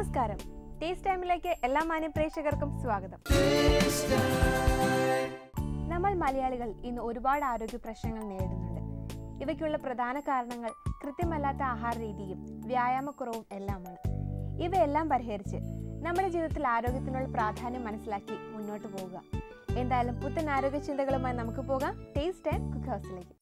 നമസ്കാരം ടേസ്റ്റ് ടൈമിലേക്ക് എല്ലാ മാന്യ പ്രേക്ഷകർക്കും സ്വാഗതം നമ്മൾ മലയാളികൾ ഇന്ന് ഒരുപാട് ആരോഗ്യ പ്രശ്നങ്ങൾ നേരിടുന്നുണ്ട് ഇവയ്ക്കുള്ള പ്രധാന കാരണങ്ങൾ കൃത്യമല്ലാത്ത ആഹാര രീതിയും വ്യായാമക്കുറവും എല്ലാമാണ് ഇവയെല്ലാം പരിഹരിച്ച് നമ്മുടെ ജീവിതത്തിൽ ആരോഗ്യത്തിനുള്ള പ്രാധാന്യം മനസ്സിലാക്കി മുന്നോട്ട് പോവുക എന്തായാലും പുത്തൻ ആരോഗ്യ ചിന്തകളുമായി നമുക്ക് പോകാം ടേസ്റ്റ് ആൻഡ് കുക്ക് ഹൗസിലേക്ക്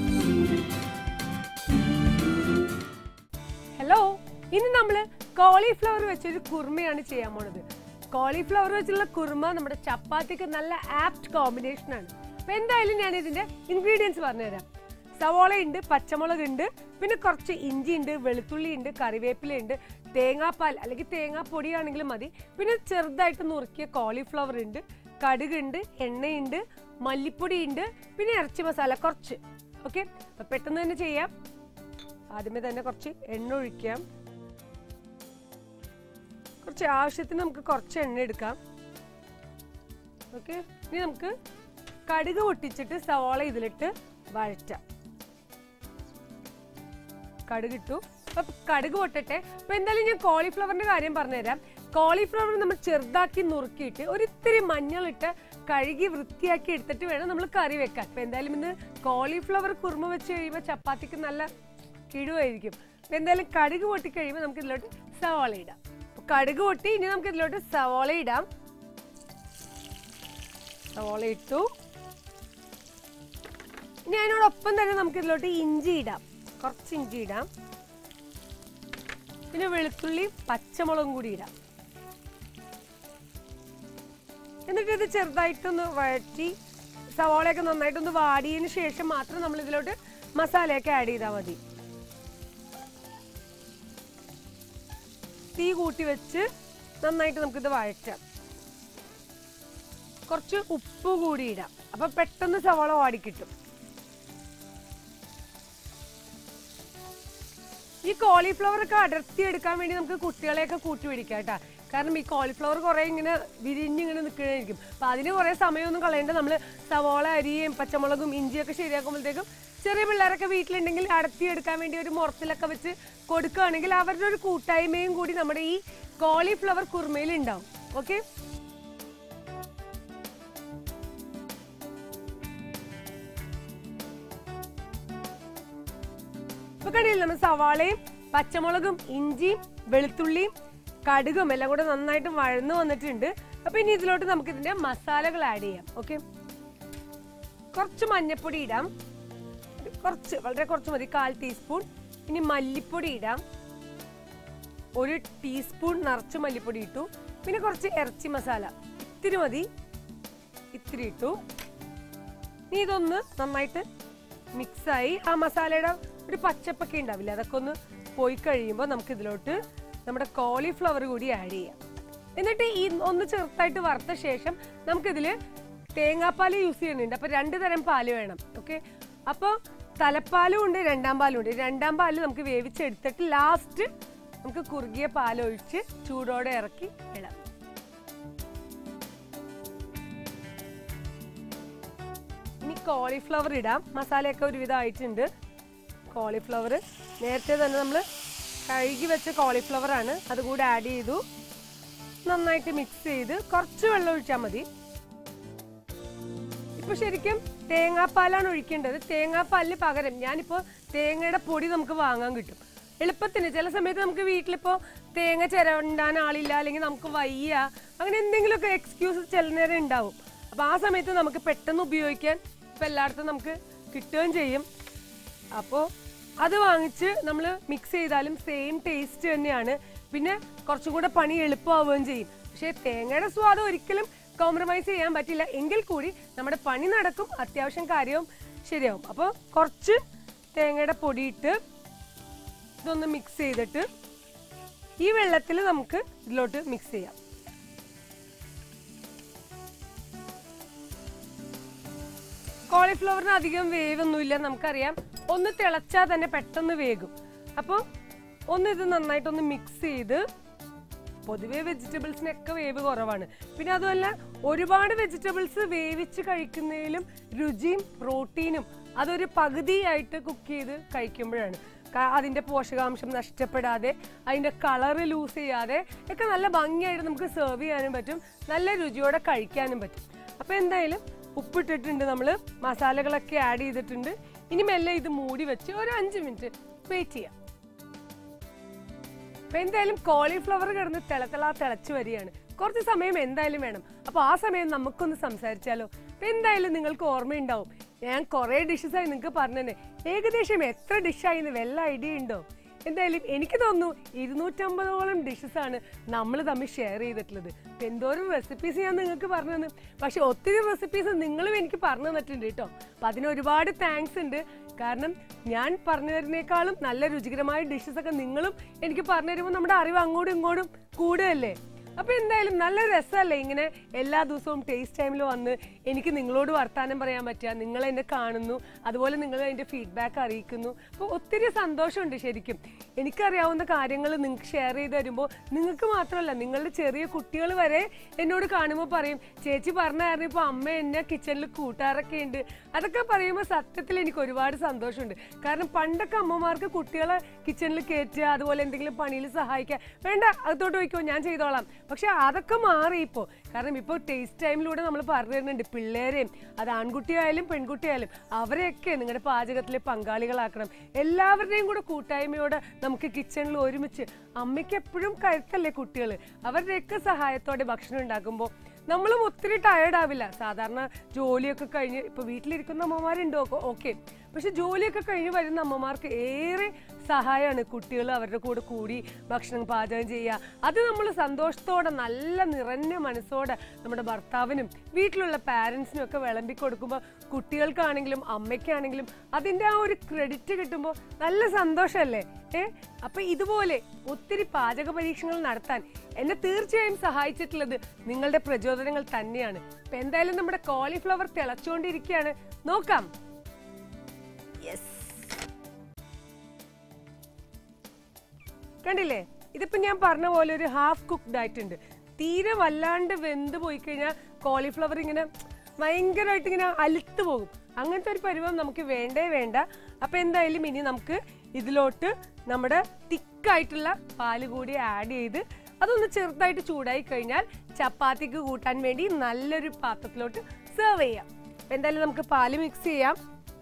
ഹലോ ഇന്ന് നമ്മൾ കോളിഫ്ലവർ വെച്ചൊരു കുർമയാണ് ചെയ്യാൻ പോണത് കോളിഫ്ലവർ വെച്ചുള്ള കുർമ നമ്മുടെ ചപ്പാത്തിക്ക് നല്ല ആപ്റ്റ് കോമ്പിനേഷൻ ആണ് അപ്പൊ എന്തായാലും ഞാൻ ഇതിന്റെ ഇൻഗ്രീഡിയൻസ് പറഞ്ഞുതരാം സവോള ഉണ്ട് പച്ചമുളക് ഉണ്ട് പിന്നെ കുറച്ച് ഇഞ്ചി ഉണ്ട് വെളുത്തുള്ളി ഉണ്ട് കറിവേപ്പില ഉണ്ട് തേങ്ങാപ്പാൽ അല്ലെങ്കിൽ തേങ്ങാപ്പൊടി ആണെങ്കിലും മതി പിന്നെ ചെറുതായിട്ട് നുറുക്കിയ കോളിഫ്ലവർ ഉണ്ട് കടുക് ഉണ്ട് എണ്ണയുണ്ട് മല്ലിപ്പൊടി ഉണ്ട് പിന്നെ ഇറച്ചി മസാല കുറച്ച് ഓക്കെ അപ്പൊ പെട്ടെന്ന് തന്നെ ചെയ്യാം ആദ്യമേ തന്നെ കുറച്ച് എണ്ണ ഒഴിക്കാം കുറച്ച് ആവശ്യത്തിന് നമുക്ക് കുറച്ച് എണ്ണ എടുക്കാം ഓക്കെ ഇനി നമുക്ക് കടുക് പൊട്ടിച്ചിട്ട് സവാള ഇതിലിട്ട് വഴറ്റാം കടുക് ഇട്ടു അപ്പൊ കടുക് പൊട്ടട്ടെ അപ്പൊ എന്തായാലും ഞാൻ കോളിഫ്ലവറിന്റെ കാര്യം പറഞ്ഞുതരാം കോളിഫ്ലവർ നമ്മൾ ചെറുതാക്കി നുറുക്കിയിട്ട് ഒരിത്തിരി മഞ്ഞളിട്ട് കഴുകി വൃത്തിയാക്കി എടുത്തിട്ട് വേണം നമ്മൾ കറി വെക്കാൻ അപ്പൊ എന്തായാലും ഇന്ന് കോളിഫ്ലവർ കുറുമ വെച്ച് കഴിയുമ്പോൾ ചപ്പാത്തിക്ക് നല്ല കിഴുവായിരിക്കും അപ്പൊ എന്തായാലും കടുക് പൊട്ടി കഴിയുമ്പോൾ നമുക്ക് ഇതിലോട്ട് സവാള ഇടാം അപ്പൊ കടുക് പൊട്ടി ഇനി നമുക്ക് ഇതിലോട്ട് സവാള ഇടാം സവാള ഇട്ടു ഇനി അതിനോടൊപ്പം തന്നെ നമുക്ക് ഇതിലോട്ട് ഇഞ്ചി ഇടാം കുറച്ച് ഇഞ്ചി ഇടാം പിന്നെ വെളുത്തുള്ളി പച്ചമുളകും കൂടി ഇടാം എന്നിട്ട് ഇത് ചെറുതായിട്ടൊന്ന് വഴറ്റി സവാളയൊക്കെ നന്നായിട്ടൊന്ന് വാടിയതിന് ശേഷം മാത്രം നമ്മൾ ഇതിലോട്ട് മസാലയൊക്കെ ആഡ് ചെയ്താൽ മതി തീ കൂട്ടി വെച്ച് നന്നായിട്ട് നമുക്കിത് വഴറ്റാം കുറച്ച് ഉപ്പ് കൂടി ഇടാം അപ്പൊ പെട്ടെന്ന് സവാള വാടിക്കിട്ടും ഈ കോളിഫ്ലവർ ഒക്കെ അടർത്തി എടുക്കാൻ വേണ്ടി നമുക്ക് കുട്ടികളെയൊക്കെ കൂട്ടി പിടിക്കാം കേട്ടാ കാരണം ഈ കോളിഫ്ലവർ കുറെ ഇങ്ങനെ വിരിഞ്ഞിങ്ങനെ നിൽക്കണായിരിക്കും അപ്പൊ അതിന് കുറെ സമയമൊന്നും കളയണ്ട നമ്മൾ സവോള അരിയും പച്ചമുളകും ഇഞ്ചിയൊക്കെ ശരിയാക്കുമ്പോഴത്തേക്കും ചെറിയ പിള്ളേരൊക്കെ വീട്ടിലുണ്ടെങ്കിൽ അടർത്തി എടുക്കാൻ വേണ്ടി ഒരു മുറത്തിലൊക്കെ വെച്ച് കൊടുക്കുകയാണെങ്കിൽ അവരുടെ ഒരു കൂട്ടായ്മയും കൂടി നമ്മുടെ ഈ കോളിഫ്ലവർ കുർമയിൽ ഉണ്ടാവും ഓക്കെ ഇപ്പൊ കണ്ടില്ല നമ്മൾ സവാളയും പച്ചമുളകും ഇഞ്ചിയും വെളുത്തുള്ളിയും കടുകും എല്ലാം കൂടെ നന്നായിട്ട് വഴന്നു വന്നിട്ടുണ്ട് അപ്പൊ ഇനി ഇതിലോട്ട് നമുക്ക് ഇതിന്റെ മസാലകൾ ആഡ് ചെയ്യാം ഓക്കെ കുറച്ച് മഞ്ഞപ്പൊടി ഇടാം ഒരു കുറച്ച് വളരെ കുറച്ച് മതി കാൽ ടീസ്പൂൺ ഇനി മല്ലിപ്പൊടി ഇടാം ഒരു ടീസ്പൂൺ നിറച്ച് മല്ലിപ്പൊടി ഇട്ടു പിന്നെ കുറച്ച് ഇറച്ചി മസാല ഇത്തിരി മതി ഇത്തിരി ഇട്ടു ഇനി ഇതൊന്ന് നന്നായിട്ട് മിക്സായി ആ മസാലയുടെ ഒരു പച്ചപ്പൊക്കെ ഉണ്ടാവില്ല അതൊക്കെ ഒന്ന് പോയി കഴിയുമ്പോൾ നമുക്ക് ഇതിലോട്ട് നമ്മുടെ കോളിഫ്ലവർ കൂടി ആഡ് ചെയ്യാം എന്നിട്ട് ഈ ഒന്ന് ചെറുതായിട്ട് വറുത്ത ശേഷം നമുക്കിതിൽ തേങ്ങാപ്പാൽ യൂസ് ചെയ്യുന്നുണ്ട് അപ്പോൾ രണ്ട് തരം പാല് വേണം ഓക്കെ അപ്പോൾ തലപ്പാലും ഉണ്ട് രണ്ടാം പാലും ഉണ്ട് രണ്ടാം പാല് നമുക്ക് വേവിച്ചെടുത്തിട്ട് ലാസ്റ്റ് നമുക്ക് കുറുകിയ പാലൊഴിച്ച് ചൂടോടെ ഇറക്കി ഇടാം ഇനി കോളിഫ്ലവർ ഇടാം മസാലയൊക്കെ ഒരുവിധം ആയിട്ടുണ്ട് കോളിഫ്ലവർ നേരത്തെ തന്നെ നമ്മൾ കഴുകി വെച്ച കോളിഫ്ലവർ ആണ് അതുകൂടെ ആഡ് ചെയ്തു നന്നായിട്ട് മിക്സ് ചെയ്ത് കുറച്ച് വെള്ളം ഒഴിച്ചാൽ മതി ഇപ്പൊ ശരിക്കും തേങ്ങാപ്പാലാണ് ഒഴിക്കേണ്ടത് തേങ്ങാപ്പാലിന് പകരം ഞാനിപ്പോ തേങ്ങയുടെ പൊടി നമുക്ക് വാങ്ങാൻ കിട്ടും എളുപ്പത്തിന് ചില സമയത്ത് നമുക്ക് വീട്ടിലിപ്പോ തേങ്ങ ചിരണ്ടാൻ ആളില്ല അല്ലെങ്കിൽ നമുക്ക് വയ്യ അങ്ങനെ എന്തെങ്കിലുമൊക്കെ എക്സ്ക്യൂസ് ചില നേരം ഉണ്ടാവും അപ്പൊ ആ സമയത്ത് നമുക്ക് പെട്ടെന്ന് ഉപയോഗിക്കാൻ ഇപ്പൊ എല്ലായിടത്തും നമുക്ക് കിട്ടുകയും ചെയ്യും അപ്പോൾ അത് വാങ്ങിച്ച് നമ്മൾ മിക്സ് ചെയ്താലും സെയിം ടേസ്റ്റ് തന്നെയാണ് പിന്നെ കുറച്ചും കൂടെ പണി എളുപ്പമാവുകയും ചെയ്യും പക്ഷേ തേങ്ങയുടെ സ്വാദം ഒരിക്കലും കോംപ്രമൈസ് ചെയ്യാൻ പറ്റില്ല എങ്കിൽ കൂടി നമ്മുടെ പണി നടക്കും അത്യാവശ്യം കാര്യവും ശരിയാവും അപ്പോൾ കുറച്ച് തേങ്ങയുടെ പൊടിയിട്ട് ഇതൊന്ന് മിക്സ് ചെയ്തിട്ട് ഈ വെള്ളത്തിൽ നമുക്ക് ഇതിലോട്ട് മിക്സ് ചെയ്യാം കോളിഫ്ലവറിന് അധികം വേവൊന്നുമില്ല നമുക്കറിയാം ഒന്ന് തിളച്ചാൽ തന്നെ പെട്ടെന്ന് വേകും അപ്പോൾ ഒന്ന് ഇത് നന്നായിട്ടൊന്ന് മിക്സ് ചെയ്ത് പൊതുവേ വെജിറ്റബിൾസിനൊക്കെ വേവ് കുറവാണ് പിന്നെ അതുമല്ല ഒരുപാട് വെജിറ്റബിൾസ് വേവിച്ച് കഴിക്കുന്നതിലും രുചിയും പ്രോട്ടീനും അതൊരു പകുതിയായിട്ട് കുക്ക് ചെയ്ത് കഴിക്കുമ്പോഴാണ് ക- അതിന്റെ പോഷകാംശം നഷ്ടപ്പെടാതെ അതിന്റെ കളറ് ലൂസ് ചെയ്യാതെ ഒക്കെ നല്ല ഭംഗിയായിട്ട് നമുക്ക് സെർവ് ചെയ്യാനും പറ്റും നല്ല രുചിയോടെ കഴിക്കാനും പറ്റും അപ്പൊ എന്തായാലും ഉപ്പിട്ടിട്ടുണ്ട് നമ്മൾ മസാലകളൊക്കെ ആഡ് ചെയ്തിട്ടുണ്ട് ഇനി മെല്ലെ ഇത് മൂടി വെച്ച് ഒരു അഞ്ച് മിനിറ്റ് വെയിറ്റ് ചെയ്യാം അപ്പൊ എന്തായാലും കോളിഫ്ലവർ കിടന്ന് തിളത്തിളാ തിളച്ചു വരികയാണ് കുറച്ച് സമയം എന്തായാലും വേണം അപ്പൊ ആ സമയം നമുക്കൊന്ന് സംസാരിച്ചാലോ അപ്പൊ എന്തായാലും നിങ്ങൾക്ക് ഓർമ്മയുണ്ടാവും ഞാൻ കുറെ ഡിഷസ് ആയി നിങ്ങൾക്ക് പറഞ്ഞു തന്നെ ഏകദേശം എത്ര ഡിഷായി എന്ന് വല്ല ഐഡിയ ഉണ്ടോ എന്തായാലും എനിക്ക് തോന്നുന്നു ഇരുന്നൂറ്റമ്പതോളം ഡിഷസ് ആണ് നമ്മൾ തമ്മിൽ ഷെയർ ചെയ്തിട്ടുള്ളത് ഇപ്പൊ എന്തോരം റെസിപ്പീസ് ഞാൻ നിങ്ങൾക്ക് പറഞ്ഞു തന്നു പക്ഷെ ഒത്തിരി റെസിപ്പീസ് നിങ്ങളും എനിക്ക് പറഞ്ഞു തന്നിട്ടുണ്ട് കേട്ടോ അപ്പൊ അതിന് ഒരുപാട് താങ്ക്സ് ഉണ്ട് കാരണം ഞാൻ പറഞ്ഞു തരുന്നേക്കാളും നല്ല രുചികരമായ ഡിഷസ് ഒക്കെ നിങ്ങളും എനിക്ക് പറഞ്ഞു തരുമ്പോൾ നമ്മുടെ അറിവ് അങ്ങോട്ടും ഇങ്ങോട്ടും കൂടുകയല്ലേ അപ്പൊ എന്തായാലും നല്ല രസമല്ലേ ഇങ്ങനെ എല്ലാ ദിവസവും ടേസ്റ്റ് ടൈമിൽ വന്ന് എനിക്ക് നിങ്ങളോട് വർത്താനം പറയാൻ പറ്റുക നിങ്ങൾ എന്നെ കാണുന്നു അതുപോലെ നിങ്ങൾ അതിന്റെ ഫീഡ്ബാക്ക് അറിയിക്കുന്നു അപ്പോൾ ഒത്തിരി സന്തോഷമുണ്ട് ശരിക്കും എനിക്കറിയാവുന്ന കാര്യങ്ങൾ നിങ്ങൾക്ക് ഷെയർ ചെയ്ത് തരുമ്പോൾ നിങ്ങൾക്ക് മാത്രമല്ല നിങ്ങളുടെ ചെറിയ കുട്ടികൾ വരെ എന്നോട് കാണുമ്പോൾ പറയും ചേച്ചി പറഞ്ഞ കാരണം ഇപ്പോൾ അമ്മ എന്നെ കിച്ചണിൽ കൂട്ടാറൊക്കെ ഉണ്ട് അതൊക്കെ പറയുമ്പോൾ സത്യത്തിൽ എനിക്ക് ഒരുപാട് സന്തോഷമുണ്ട് കാരണം പണ്ടൊക്കെ അമ്മമാർക്ക് കുട്ടികളെ കിച്ചണിൽ കയറ്റുക അതുപോലെ എന്തെങ്കിലും പണിയിൽ സഹായിക്കുക വേണ്ട അകത്തോട്ട് പോയിക്കോ ഞാൻ ചെയ്തോളാം പക്ഷെ അതൊക്കെ മാറി ഇപ്പോൾ കാരണം ഇപ്പോൾ ടേസ്റ്റ് ടൈമിലൂടെ നമ്മൾ പറഞ്ഞു തരുന്നുണ്ട് പിള്ളേരെയും അത് ആൺകുട്ടിയായാലും പെൺകുട്ടിയായാലും അവരെയൊക്കെ നിങ്ങളുടെ പാചകത്തിലെ പങ്കാളികളാക്കണം എല്ലാവരുടെയും കൂടെ കൂട്ടായ്മയോടെ നമുക്ക് കിച്ചണിൽ ഒരുമിച്ച് അമ്മയ്ക്ക് എപ്പോഴും കരുത്തല്ലേ കുട്ടികൾ അവരുടെയൊക്കെ സഹായത്തോടെ ഭക്ഷണം ഉണ്ടാക്കുമ്പോൾ നമ്മളും ഒത്തിരി ടയേർഡ് ആവില്ല സാധാരണ ജോലിയൊക്കെ കഴിഞ്ഞ് ഇപ്പൊ വീട്ടിലിരിക്കുന്ന അമ്മമാരുണ്ടോ ഓക്കെ പക്ഷെ ജോലിയൊക്കെ കഴിഞ്ഞ് വരുന്ന അമ്മമാർക്ക് ഏറെ സഹായമാണ് കുട്ടികൾ അവരുടെ കൂടെ കൂടി ഭക്ഷണം പാചകം ചെയ്യുക അത് നമ്മൾ സന്തോഷത്തോടെ നല്ല നിറഞ്ഞ മനസ്സോടെ നമ്മുടെ ഭർത്താവിനും വീട്ടിലുള്ള പാരൻസിനും ഒക്കെ വിളമ്പി കൊടുക്കുമ്പോൾ കുട്ടികൾക്കാണെങ്കിലും അമ്മയ്ക്കാണെങ്കിലും അതിൻ്റെ ആ ഒരു ക്രെഡിറ്റ് കിട്ടുമ്പോൾ നല്ല സന്തോഷമല്ലേ ഏ അപ്പൊ ഇതുപോലെ ഒത്തിരി പാചക പരീക്ഷണങ്ങൾ നടത്താൻ എന്നെ തീർച്ചയായും സഹായിച്ചിട്ടുള്ളത് നിങ്ങളുടെ പ്രചോദനങ്ങൾ തന്നെയാണ് അപ്പൊ എന്തായാലും നമ്മുടെ കോളിഫ്ലവർ തിളച്ചുകൊണ്ടിരിക്കുകയാണ് നോക്കാം യെസ് കണ്ടില്ലേ ഇതിപ്പോ ഞാൻ പറഞ്ഞ പോലെ ഒരു ഹാഫ് കുക്ക്ഡ് ആയിട്ടുണ്ട് തീരെ വല്ലാണ്ട് വെന്ത് പോയി കഴിഞ്ഞാൽ കോളിഫ്ലവർ ഇങ്ങനെ ഭയങ്കരമായിട്ട് ഇങ്ങനെ അലുത്ത് പോകും അങ്ങനത്തെ ഒരു പരുവം നമുക്ക് വേണ്ടേ വേണ്ട അപ്പൊ എന്തായാലും ഇനി നമുക്ക് ഇതിലോട്ട് നമ്മുടെ തിക്കായിട്ടുള്ള പാല് കൂടി ആഡ് ചെയ്ത് അതൊന്ന് ചെറുതായിട്ട് ചൂടായി കഴിഞ്ഞാൽ ചപ്പാത്തിക്ക് കൂട്ടാൻ വേണ്ടി നല്ലൊരു പാത്രത്തിലോട്ട് സെർവ് ചെയ്യാം അപ്പൊ എന്തായാലും നമുക്ക് പാല് മിക്സ് ചെയ്യാം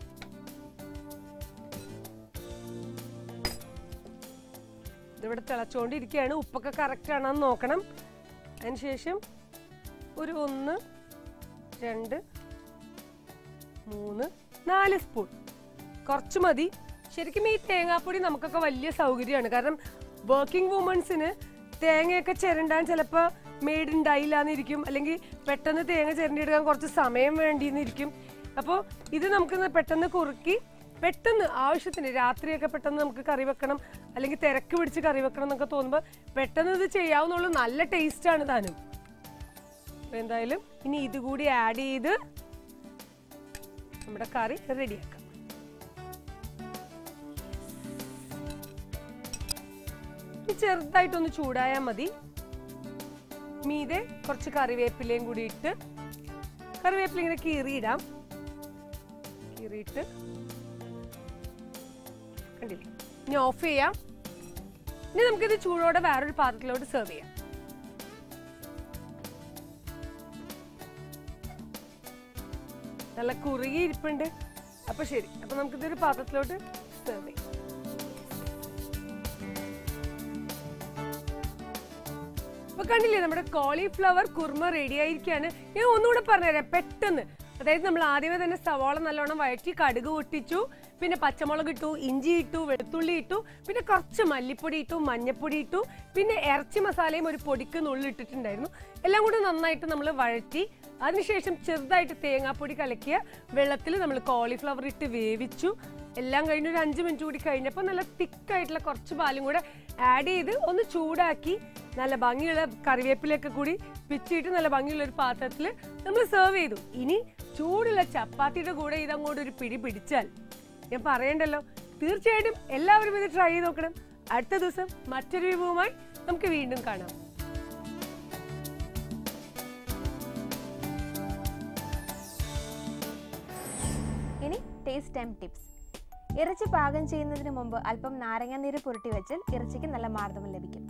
ഇതിവിടെ തിളച്ചുകൊണ്ടിരിക്കുകയാണ് ഉപ്പൊക്കെ കറക്റ്റ് ആണെന്ന് നോക്കണം അതിനുശേഷം ഒരു ഒന്ന് രണ്ട് മൂന്ന് നാല് സ്പൂൺ കുറച്ച് മതി ശരിക്കും ഈ തേങ്ങാപ്പൊടി നമുക്കൊക്കെ വലിയ സൗകര്യമാണ് കാരണം വർക്കിംഗ് വുമൺസിന് തേങ്ങയൊക്കെ ചിരണ്ടാൻ ചിലപ്പോൾ മെയ്ഡ് ഉണ്ടായില്ല എന്നിരിക്കും അല്ലെങ്കിൽ പെട്ടെന്ന് തേങ്ങ ചിരണ്ടിയെടുക്കാൻ കുറച്ച് സമയം വേണ്ടിയെന്നിരിക്കും അപ്പോൾ ഇത് നമുക്ക് പെട്ടെന്ന് കുറുക്കി പെട്ടെന്ന് ആവശ്യത്തിന് രാത്രിയൊക്കെ പെട്ടെന്ന് നമുക്ക് കറി വെക്കണം അല്ലെങ്കിൽ തിരക്ക് പിടിച്ച് കറി വെക്കണം എന്നൊക്കെ തോന്നുമ്പോൾ പെട്ടെന്ന് ഇത് ചെയ്യാവുന്നുള്ളൂ നല്ല ടേസ്റ്റ് ആണ് താനും അപ്പൊ എന്തായാലും ഇനി ഇത് കൂടി ആഡ് ചെയ്ത് നമ്മുടെ കറി റെഡിയാക്കാം ഇനി ചെറുതായിട്ടൊന്ന് ചൂടായാൽ മതി മീതെ കുറച്ച് കറിവേപ്പിലയും കൂടി ഇട്ട് കറിവേപ്പില ഇങ്ങനെ കീറിയിടാം കീറിയിട്ട് കണ്ടില്ലേ ഇനി ഓഫ് ചെയ്യാം ഇനി നമുക്കിത് ചൂടോടെ വേറൊരു പാത്രത്തിലോട്ട് സെർവ് ചെയ്യാം നല്ല കുറുകി ഇരിപ്പുണ്ട് അപ്പൊ ശരി അപ്പൊ നമുക്കിതൊരു പാത്രത്തിലോട്ട് സെർവ് ചെയ്യാം അപ്പൊ കണ്ടില്ലേ നമ്മുടെ കോളിഫ്ലവർ കുർമ റെഡി ആയിരിക്കാണ് ഞാൻ ഒന്നുകൂടെ പറഞ്ഞുതരാം പെട്ടെന്ന് അതായത് നമ്മൾ ആദ്യമേ തന്നെ സവാള നല്ലോണം വഴറ്റി കടുക് പൊട്ടിച്ചു പിന്നെ പച്ചമുളക് ഇട്ടു ഇഞ്ചി ഇട്ടു വെളുത്തുള്ളി ഇട്ടു പിന്നെ കുറച്ച് മല്ലിപ്പൊടി ഇട്ടു മഞ്ഞപ്പൊടി ഇട്ടു പിന്നെ ഇറച്ചി മസാലയും ഒരു പൊടിക്ക് നുള്ളിട്ടിട്ടുണ്ടായിരുന്നു എല്ലാം കൂടി നന്നായിട്ട് നമ്മൾ വഴറ്റി അതിനുശേഷം ചെറുതായിട്ട് തേങ്ങാപ്പൊടി കലക്കിയ വെള്ളത്തിൽ നമ്മൾ കോളിഫ്ലവർ ഇട്ട് വേവിച്ചു എല്ലാം കഴിഞ്ഞ് ഒരു അഞ്ച് മിനിറ്റ് കൂടി കഴിഞ്ഞപ്പോൾ നല്ല തിക്കായിട്ടുള്ള കുറച്ച് പാലും കൂടെ ആഡ് ചെയ്ത് ഒന്ന് ചൂടാക്കി നല്ല ഭംഗിയുള്ള കറിവേപ്പിലൊക്കെ കൂടി പിച്ചിട്ട് നല്ല ഭംഗിയുള്ള ഒരു പാത്രത്തിൽ നമ്മൾ സെർവ് ചെയ്തു ഇനി ചൂടുള്ള ചപ്പാത്തിയുടെ കൂടെ ഇതങ്ങോട്ട് ഒരു പിടി പിടിച്ചാൽ ഞാൻ പറയണ്ടല്ലോ തീർച്ചയായിട്ടും എല്ലാവരും ഇത് ട്രൈ ചെയ്ത് നോക്കണം അടുത്ത ദിവസം മറ്റൊരു വിഭവമായി നമുക്ക് വീണ്ടും കാണാം ഇനി ടേസ്റ്റ് ടൈം ടിപ്സ് ഇറച്ചി പാകം ചെയ്യുന്നതിന് മുമ്പ് അല്പം നാരങ്ങാനീര് പുരട്ടി വെച്ചാൽ ഇറച്ചിക്ക് നല്ല മാർദ്ദവം ലഭിക്കും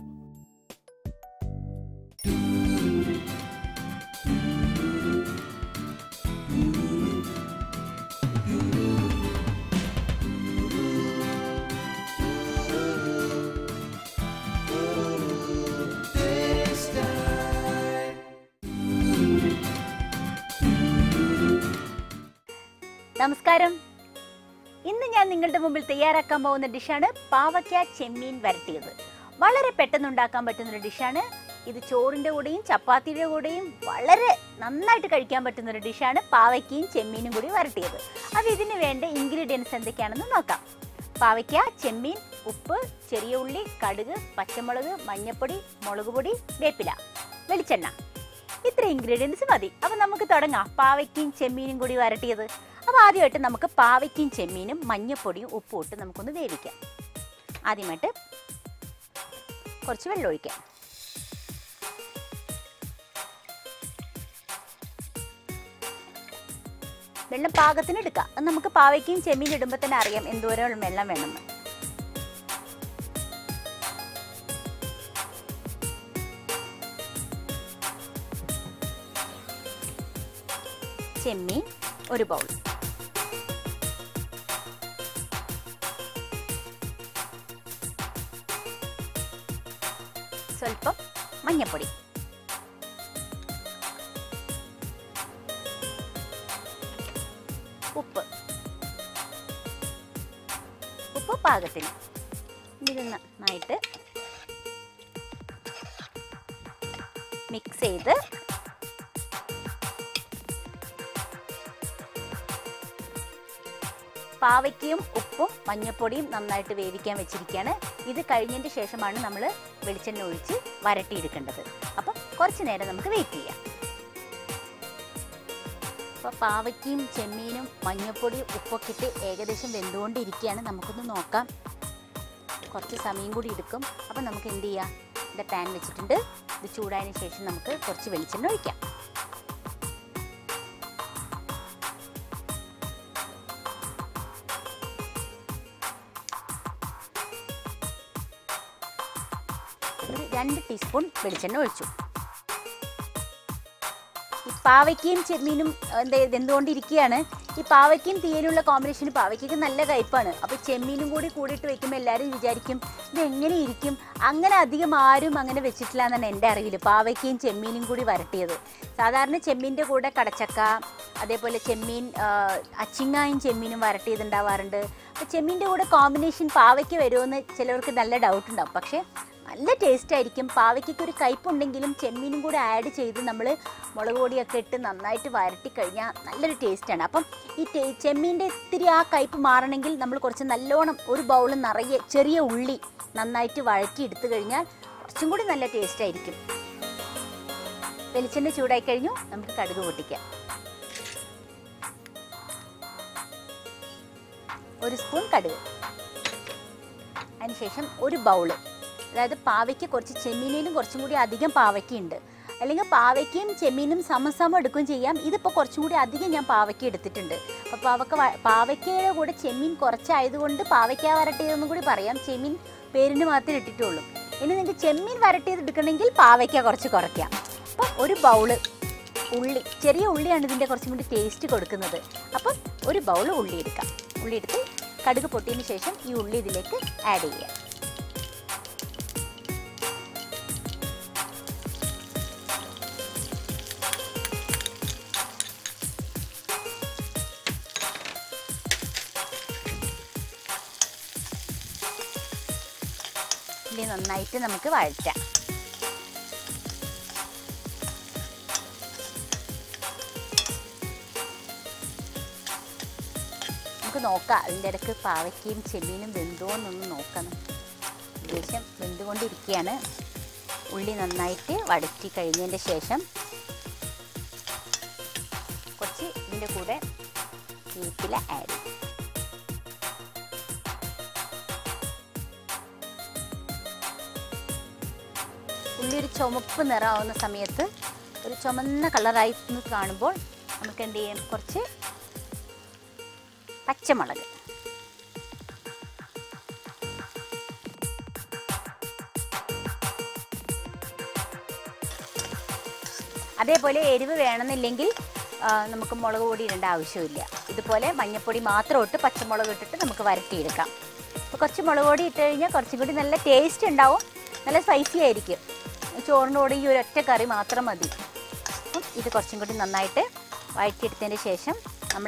നമസ്കാരം ഇന്ന് ഞാൻ നിങ്ങളുടെ മുമ്പിൽ തയ്യാറാക്കാൻ പോകുന്ന ഡിഷാണ് പാവയ്ക്ക ചെമ്മീൻ വരട്ടിയത് വളരെ പെട്ടെന്ന് ഉണ്ടാക്കാൻ പറ്റുന്ന ഒരു ഡിഷാണ് ഇത് ചോറിൻ്റെ കൂടെയും ചപ്പാത്തിയുടെ കൂടെയും വളരെ നന്നായിട്ട് കഴിക്കാൻ പറ്റുന്ന ഒരു ഡിഷാണ് പാവയ്ക്കയും ചെമ്മീനും കൂടി വരട്ടിയത് അപ്പോൾ ഇതിന് വേണ്ട ഇൻഗ്രീഡിയൻസ് എന്തൊക്കെയാണെന്ന് നോക്കാം പാവയ്ക്ക ചെമ്മീൻ ഉപ്പ് ചെറിയ ഉള്ളി കടുക് പച്ചമുളക് മഞ്ഞൾപ്പൊടി മുളക് പൊടി വേപ്പില വെളിച്ചെണ്ണ ഇത്ര ഇൻഗ്രീഡിയൻസ് മതി അപ്പം നമുക്ക് തുടങ്ങാം പാവയ്ക്കയും ചെമ്മീനും കൂടി വരട്ടിയത് അപ്പോൾ ആദ്യമായിട്ട് നമുക്ക് പാവയ്ക്കയും ചെമ്മീനും മഞ്ഞപ്പൊടിയും ഉപ്പും ഇട്ട് നമുക്കൊന്ന് വേവിക്കാം ആദ്യമായിട്ട് കുറച്ച് വെള്ളം ഒഴിക്കാം വെള്ളം പാകത്തിന് എടുക്കാം അത് നമുക്ക് പാവയ്ക്കയും ചെമ്മീൻ ഇടുമ്പോൾ തന്നെ അറിയാം എന്തോരം വെള്ളം വേണമെന്ന് ചെമ്മീൻ ഒരു ബൗൾ സ്വല്പം മഞ്ഞപ്പൊടി ഉപ്പ് ഉപ്പ് പാകത്തിന് ഇത് നന്നായിട്ട് മിക്സ് ചെയ്ത് പാവയ്ക്കയും ഉപ്പും മഞ്ഞപ്പൊടിയും നന്നായിട്ട് വേവിക്കാൻ വെച്ചിരിക്കുകയാണ് ഇത് കഴിഞ്ഞതിന് ശേഷമാണ് നമ്മൾ വെളിച്ചെണ്ണ ഒഴിച്ച് വരട്ടിയെടുക്കേണ്ടത് അപ്പം കുറച്ച് നേരം നമുക്ക് വെയിറ്റ് ചെയ്യാം അപ്പോൾ പാവയ്ക്കയും ചെമ്മീനും മഞ്ഞപ്പൊടിയും ഉപ്പൊക്കെ ഇട്ട് ഏകദേശം വെന്തുകൊണ്ടിരിക്കുകയാണ് നമുക്കൊന്ന് നോക്കാം കുറച്ച് സമയം കൂടി എടുക്കും അപ്പം നമുക്ക് എന്ത് ചെയ്യാം ഇവിടെ പാൻ വെച്ചിട്ടുണ്ട് ഇത് ചൂടായതിനു ശേഷം നമുക്ക് കുറച്ച് വെളിച്ചെണ്ണ ഒഴിക്കാം ഒരു രണ്ട് ടീസ്പൂൺ വെളിച്ചെണ്ണ ഒഴിച്ചു ഈ പാവയ്ക്കയും ചെമ്മീനും എന്താ വെന്തുകൊണ്ടിരിക്കുകയാണ് ഈ പാവയ്ക്കയും തീയലുള്ള കോമ്പിനേഷൻ പാവയ്ക്കൊക്കെ നല്ല കയ്പ്പാണ് അപ്പോൾ ചെമ്മീനും കൂടി കൂടിയിട്ട് വെക്കുമ്പോൾ എല്ലാവരും വിചാരിക്കും ഇത് എങ്ങനെ ഇരിക്കും അങ്ങനെ അധികം ആരും അങ്ങനെ വെച്ചിട്ടില്ല എന്നാണ് എൻ്റെ അറിവിൽ പാവയ്ക്കയും ചെമ്മീനും കൂടി വരട്ടിയത് സാധാരണ ചെമ്മീൻ്റെ കൂടെ കടച്ചക്ക അതേപോലെ ചെമ്മീൻ ആ, അച്ചിങ്ങായും ചെമ്മീനും വരട്ടിയതുണ്ടാവാറുണ്ട് അപ്പോൾ ചെമ്മീൻ്റെ കൂടെ കോമ്പിനേഷൻ പാവയ്ക്ക് വരുമെന്ന് ചിലവർക്ക് നല്ല ഡൗട്ട് ഉണ്ടാവും പക്ഷേ നല്ല ടേസ്റ്റ് ആയിരിക്കും പാവയ്ക്കൊക്കെ ഒരു കയ്പുണ്ടെങ്കിലും ചെമ്മീനും കൂടെ ആഡ് ചെയ്ത് നമ്മൾ മുളക് പൊടിയൊക്കെ ഇട്ട് നന്നായിട്ട് വരട്ടി കഴിഞ്ഞാൽ നല്ലൊരു ടേസ്റ്റാണ് അപ്പം ഈ ടേ ചെമ്മീൻ്റെ ഇത്തിരി ആ കയ്പ് മാറണമെങ്കിൽ നമ്മൾ കുറച്ച് നല്ലോണം ഒരു ബൗൾ നിറയെ ചെറിയ ഉള്ളി നന്നായിട്ട് വഴറ്റി എടുത്തു കഴിഞ്ഞാൽ കുറച്ചും കൂടി നല്ല ടേസ്റ്റ് ആയിരിക്കും വെളിച്ചെണ്ണ ചൂടായി കഴിഞ്ഞു നമുക്ക് കടുക് പൊട്ടിക്കാം ഒരു സ്പൂൺ കടുക് അതിനുശേഷം ഒരു ബൗള് അതായത് പാവയ്ക്ക് കുറച്ച് ചെമ്മീനിലും കുറച്ചും കൂടി അധികം പാവയ്ക്കുണ്ട് അല്ലെങ്കിൽ പാവയ്ക്കയും ചെമ്മീനും സമസമം എടുക്കുകയും ചെയ്യാം ഇതിപ്പോൾ കുറച്ചും കൂടി അധികം ഞാൻ പാവയ്ക്ക എടുത്തിട്ടുണ്ട് അപ്പോൾ പാവക്ക വ- പാവയ്ക്കയുടെ കൂടെ ചെമ്മീൻ കുറച്ചായതുകൊണ്ട് പാവയ്ക്ക വരട്ടിയതെന്നും കൂടി പറയാം ചെമ്മീൻ പേരിന് മാത്രമേ ഇട്ടിട്ടുള്ളൂ ഇനി നിങ്ങൾക്ക് ചെമ്മീൻ വരട്ടിയത് എടുക്കണമെങ്കിൽ പാവയ്ക്ക കുറച്ച് കുറയ്ക്കാം അപ്പം ഒരു ബൗള് ഉള്ളി ചെറിയ ഉള്ളിയാണ് ഇതിൻ്റെ കുറച്ചും കൂടി ടേസ്റ്റ് കൊടുക്കുന്നത് അപ്പം ഒരു ബൗൾ ഉള്ളി എടുക്കാം ഉള്ളി എടുത്ത് കടുക് പൊട്ടിയതിന് ശേഷം ഈ ഉള്ളി ഇതിലേക്ക് ആഡ് ചെയ്യാം ഉള്ളി നന്നായിട്ട് നമുക്ക് വഴറ്റാം നമുക്ക് നോക്കാം അതിൻ്റെ ഇടയ്ക്ക് പാവയ്ക്കയും ചെമ്മീനും വെന്തോന്നൊന്ന് നോക്കണം ഏകദേശം വെന്തുകൊണ്ടിരിക്കുകയാണ് ഉള്ളി നന്നായിട്ട് വഴറ്റി കഴിഞ്ഞതിൻ്റെ ശേഷം കുറച്ച് ഇതിൻ്റെ കൂടെ വേപ്പില ആഡ് ചെയ്യും ഉള്ളി ഒരു ചുമപ്പ് നിറമാവുന്ന സമയത്ത് ഒരു ചുമന്ന കളറായി എന്ന് കാണുമ്പോൾ നമുക്ക് എന്ത് ചെയ്യാം കുറച്ച് പച്ചമുളക് അതേപോലെ എരിവ് വേണമെന്നില്ലെങ്കിൽ ആ, നമുക്ക് മുളക് പൊടി ഇടേണ്ട ആവശ്യമില്ല ഇതുപോലെ മഞ്ഞൾപ്പൊടി മാത്രം ഇട്ട് പച്ചമുളക് ഇട്ടിട്ട് നമുക്ക് വരട്ടിയെടുക്കാം അപ്പോൾ കുറച്ച് മുളക് പൊടി ഇട്ട് കഴിഞ്ഞാൽ കുറച്ചും കൂടി നല്ല ടേസ്റ്റ് ഉണ്ടാവും നല്ല സ്പൈസി ആയിരിക്കും ചോറിൻ്റെ കൂടെ ഈ ഒരു ഒറ്റ കറി മാത്രം മതി അപ്പം ഇത് കുറച്ചും കൂടി നന്നായിട്ട് വഴറ്റിയെടുത്തതിന് ശേഷം നമ്മൾ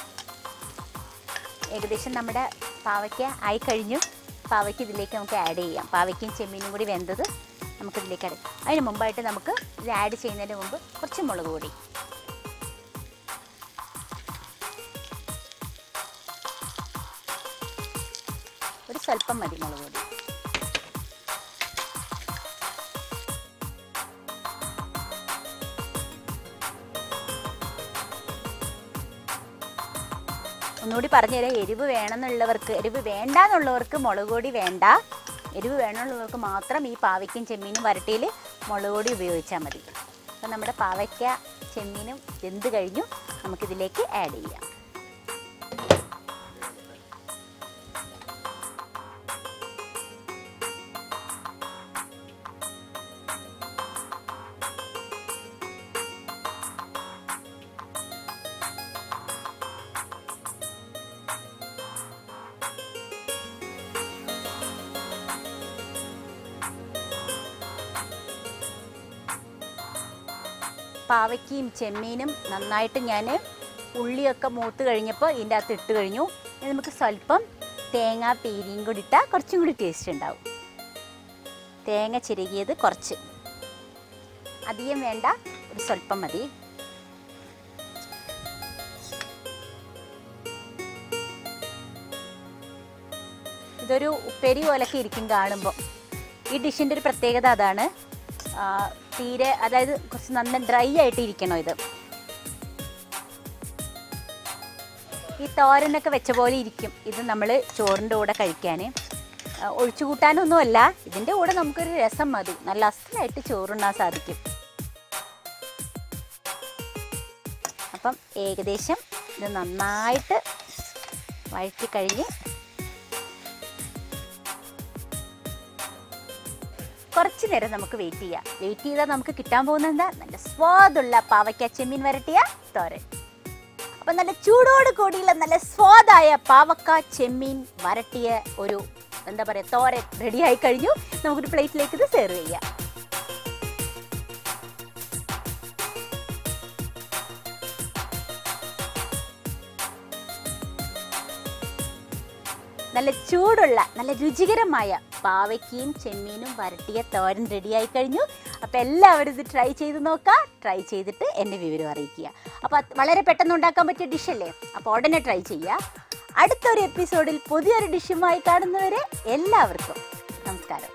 ഏകദേശം നമ്മുടെ പാവയ്ക്ക ആയി കഴിഞ്ഞു പാവയ്ക്ക് ഇതിലേക്ക് നമുക്ക് ആഡ് ചെയ്യാം പാവയ്ക്കും ചെമ്മീനും കൂടി വെന്തത് നമുക്കിതിലേക്ക് ആഡ് അതിന് മുമ്പായിട്ട് നമുക്ക് ഇത് ആഡ് ചെയ്യുന്നതിന് മുമ്പ് കുറച്ച് മുളക് പൊടി ഒരു സ്വല്പം മതി മുളക് പൊടി ഒന്നുകൂടി പറഞ്ഞുതരാം എരിവ് വേണമെന്നുള്ളവർക്ക് എരിവ് വേണ്ട എന്നുള്ളവർക്ക് മുളക് പൊടി വേണ്ട എരിവ് വേണമെന്നുള്ളവർക്ക് മാത്രം ഈ പാവയ്ക്കും ചെമ്മീനും വരട്ടിയിൽ മുളക് പൊടി ഉപയോഗിച്ചാൽ മതി അപ്പം നമ്മുടെ പാവയ്ക്ക ചെമ്മീനും വെന്ത് കഴിഞ്ഞു നമുക്കിതിലേക്ക് ആഡ് ചെയ്യാം പാവയ്ക്കയും ചെമ്മീനും നന്നായിട്ട് ഞാൻ ഉള്ളിയൊക്കെ മൂത്ത് കഴിഞ്ഞപ്പോൾ ഇതിൻ്റെ അകത്ത് ഇട്ട് കഴിഞ്ഞു ഇനി നമുക്ക് സ്വല്പം തേങ്ങ പീരിയും കൂടി ഇട്ടാൽ കുറച്ചും കൂടി ടേസ്റ്റ് ഉണ്ടാവും തേങ്ങ ചിരകിയത് കുറച്ച് അധികം വേണ്ട ഒരു സ്വല്പം മതി ഇതൊരു ഉപ്പേരി പോലൊക്കെ ഇരിക്കും കാണുമ്പോൾ ഈ ഡിഷിൻ്റെ ഒരു പ്രത്യേകത അതാണ് ആ, തീരെ അതായത് കുറച്ച് നന്ന ഡ്രൈ ആയിട്ട് ഇരിക്കണം ഇത് ഈ തോരനൊക്കെ വെച്ച പോലെ ഇരിക്കും ഇത് നമ്മൾ ചോറിൻ്റെ കൂടെ കഴിക്കാൻ ഒഴിച്ചു കൂട്ടാനൊന്നുമല്ല ഇതിൻ്റെ കൂടെ നമുക്കൊരു രസം മതി നല്ല അസലായിട്ട് ചോറുണ്ണാൻ സാധിക്കും അപ്പം ഏകദേശം ഇത് നന്നായിട്ട് വഴറ്റി കഴിഞ്ഞ് കുറച്ച് നേരം നമുക്ക് വെയിറ്റ് ചെയ്യാം വെയിറ്റ് ചെയ്താൽ നമുക്ക് കിട്ടാൻ പോകുന്നത് എന്താ നല്ല സ്വാദുള്ള പാവയ്ക്ക ചെമ്മീൻ വരട്ടിയ തോരൻ അപ്പം നല്ല ചൂടോട് കൂടിയുള്ള നല്ല സ്വാദായ പാവക്ക ചെമ്മീൻ വരട്ടിയ ഒരു എന്താ പറയുക തോരൻ റെഡി ആയി കഴിഞ്ഞു നമുക്കൊരു പ്ലേറ്റിലേക്ക് ഇത് സെർവ് ചെയ്യാം നല്ല ചൂടുള്ള നല്ല രുചികരമായ പാവയ്ക്കയും ചെമ്മീനും വരട്ടിയ തോരൻ റെഡിയായി കഴിഞ്ഞു അപ്പോൾ എല്ലാവരും ഇത് ട്രൈ ചെയ്ത് നോക്കുക ട്രൈ ചെയ്തിട്ട് എന്നെ വിവരം അറിയിക്കുക അപ്പോൾ അത് വളരെ പെട്ടെന്ന് ഉണ്ടാക്കാൻ പറ്റിയ ഡിഷല്ലേ അപ്പോൾ ഉടനെ ട്രൈ ചെയ്യുക അടുത്തൊരു എപ്പിസോഡിൽ പുതിയൊരു ഡിഷുമായി കാണുന്നവരെ എല്ലാവർക്കും നമസ്കാരം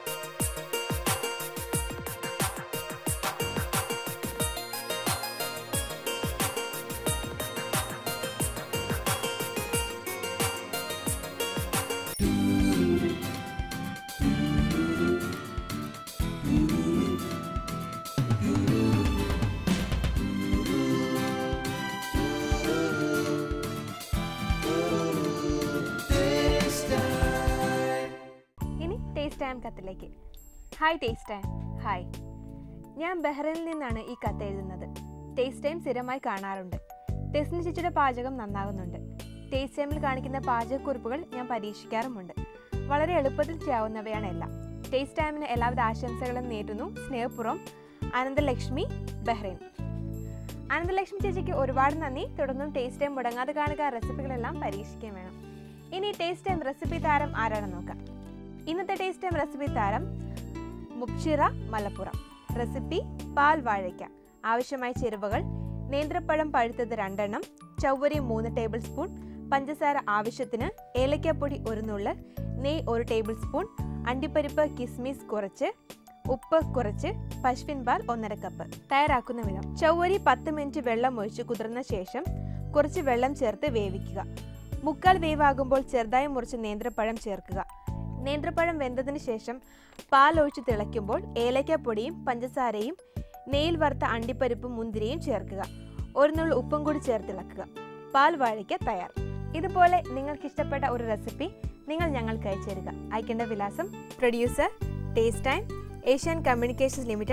ഇനി ടേസ്റ്റ് ടൈം കത്തിലേക്ക് ഹായ് ടേസ്റ്റ് ടൈം ഹായ് ഞാൻ ബഹ്റൈനിൽ നിന്നാണ് ഈ കത്ത് എഴുതുന്നത് ടേസ്റ്റ് ടൈം സ്ഥിരമായി കാണാറുണ്ട് ടെസ്റ്റിന് ചേച്ചിയുടെ പാചകം നന്നാകുന്നുണ്ട് ടേസ്റ്റ് ടൈമിൽ കാണിക്കുന്ന പാചകക്കുറിപ്പുകൾ ഞാൻ പരീക്ഷിക്കാറുമുണ്ട് വളരെ എളുപ്പത്തിൽ ചെയ്യാവുന്നവയാണ് എല്ലാം ടേസ്റ്റ് ടൈമിന് എല്ലാവിധ ആശംസകളും നേരുന്നു സ്നേഹപൂർവ്വം അനന്തലക്ഷ്മി ബഹ്റൈൻ അനന്തലക്ഷ്മി ചേച്ചിക്ക് ഒരുപാട് നന്ദി തുടർന്നും ടേസ്റ്റ് ടൈം മുടങ്ങാതെ കാണുക റെസിപ്പികളെല്ലാം പരീക്ഷിക്കുകയും വേണം ഇനി ടേസ്റ്റ് ടൈം റെസിപ്പി താരം ആരാണെന്ന് നോക്കാം ഇന്നത്തെ ടേസ്റ്റ് ടൈം റെസിപ്പി താരം മുപ്ഷിറ മലപ്പുറം റെസിപ്പി പാൽ വാഴയ്ക്ക ആവശ്യമായ ചേരുവകൾ നേന്ത്രപ്പഴം പഴുത്തത് രണ്ടെണ്ണം ചവ്വരി മൂന്ന് ടേബിൾ സ്പൂൺ പഞ്ചസാര ആവശ്യത്തിന് ഏലക്കാപ്പൊടി ഒരു നുള്ള് നെയ്യ് ഒരു ടേബിൾ സ്പൂൺ അണ്ടിപ്പരിപ്പ് കിസ്മിസ് കുറച്ച് ഉപ്പ് കുറച്ച് പശുവിൻ പാൽ ഒന്നര കപ്പ് തയ്യാറാക്കുന്ന വിധം ചവ്വരി പത്ത് മിനിറ്റ് വെള്ളം ഒഴിച്ച് കുതിർന്ന ശേഷം കുറച്ച് വെള്ളം ചേർത്ത് വേവിക്കുക മുക്കാൽ വേവാകുമ്പോൾ ചെറുതായി മുറിച്ച് നേന്ത്രപ്പഴം ചേർക്കുക നേന്ത്രപ്പഴം വെന്തതിന് ശേഷം പാൽ ഒഴിച്ച് തിളയ്ക്കുമ്പോൾ ഏലക്കാപ്പൊടിയും പഞ്ചസാരയും നെയ്യിൽ വറുത്ത അണ്ടിപ്പരിപ്പും മുന്തിരിയും ചേർക്കുക ഒരു നുള്ളു ഉപ്പും കൂടി ചേർത്തിളക്കുക പാൽ വാഴയ്ക്ക തയ്യാർ ഇതുപോലെ നിങ്ങൾക്ക് ഇഷ്ടപ്പെട്ട ഒരു റെസിപ്പി നിങ്ങൾ ഞങ്ങൾക്ക് അയച്ചു തരിക അയക്കേണ്ട വിലാസം producer taste time Asian communications limited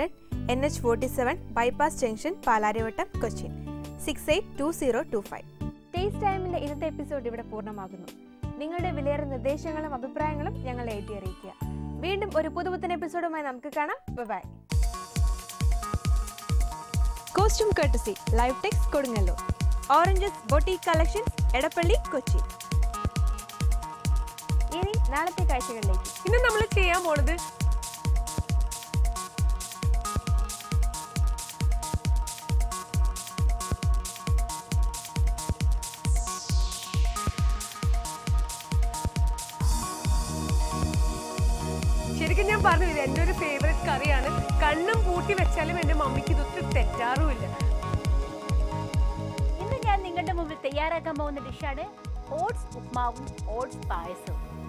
N H forty seven bypass junction Palarivattom Cochin six eight two zero two five taste ടൈമിന്റെ ഇന്നത്തെ എപ്പിസോഡ് ഇവിടെ പൂർണ്ണമാകുന്നു നിങ്ങളുടെ വിലയേറെ നിർദ്ദേശങ്ങളും അഭിപ്രായങ്ങളും ഞങ്ങളെ എഴുതി അറിയിക്കുക വീണ്ടും ഒരു പുതുപുത്തൻ എപ്പിസോഡുമായി നമുക്ക് കാണാം bye costume courtesy live tex Kodungallur oranges boutique collections Edappally Kochi ഇനി നാളത്തെ കാഴ്ചകളിലേക്ക് ഇന്ന് നമ്മൾ ചെയ്യാൻ പോണത് ശരിക്കും ഞാൻ പറഞ്ഞു ഇത് എൻ്റെ ഒരു ഫേവറേറ്റ് കറിയാണ് കണ്ണും പൂട്ടി വെച്ചാലും എൻ്റെ മമ്മിക്ക് ഇതൊട്ട് തെറ്റാറുമില്ല ഇന്ന് ഞാൻ നിങ്ങളുടെ മുമ്പിൽ തയ്യാറാക്കാൻ പോകുന്ന ഡിഷാണ് ഓട്സ് ഉപ്മാവും ഓട്സ് പായസവും